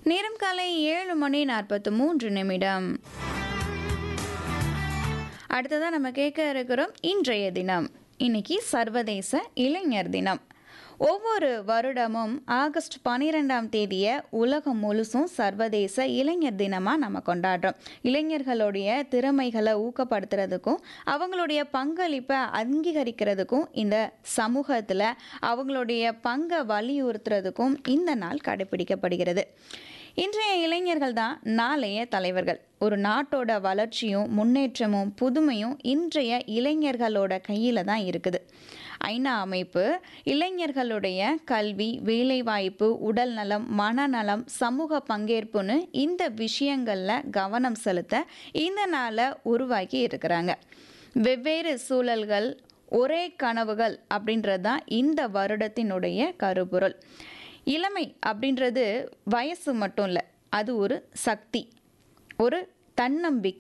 நேரம் காலை ஏழு மணி நாற்பத்து மூன்று நிமிடம் அடுத்ததான் நம்ம கேட்க இருக்கிறோம் இன்றைய தினம் இன்னைக்கு சர்வதேச இளைஞர் தினம் ஒவ்வொரு வருடமும் ஆகஸ்ட் பன்னிரெண்டாம் தேதியை உலகம் முழுசும் சர்வதேச இளைஞர் தினமாக நம்ம கொண்டாடுறோம் இளைஞர்களுடைய திறமைகளை ஊக்கப்படுத்துறதுக்கும் அவங்களுடைய பங்களிப்பை அங்கீகரிக்கிறதுக்கும் இந்த சமூகத்தில் அவங்களுடைய பங்கை வலியுறுத்துறதுக்கும் இந்த நாள் கடைபிடிக்கப்படுகிறது இன்றைய இளைஞர்கள் தான் நாளைய தலைவர்கள் ஒரு நாட்டோட வளர்ச்சியும் முன்னேற்றமும் புதுமையும் இன்றைய இளைஞர்களோட கையில் தான் இருக்குது ஐநா அமைப்பு இளைஞர்களுடைய கல்வி வேலைவாய்ப்பு உடல் நலம் மனநலம் சமூக பங்கேற்புன்னு இந்த விஷயங்களில் கவனம் செலுத்த இந்த நாளை உருவாக்கி இருக்கிறாங்க வெவ்வேறு சூழல்கள் ஒரே கனவுகள் அப்படின்றது தான் இந்த வருடத்தினுடைய கருப்பொருள் இளமை அப்படின்றது வயசு மட்டும் இல்லை அது ஒரு சக்தி ஒரு தன்னம்பிக்கை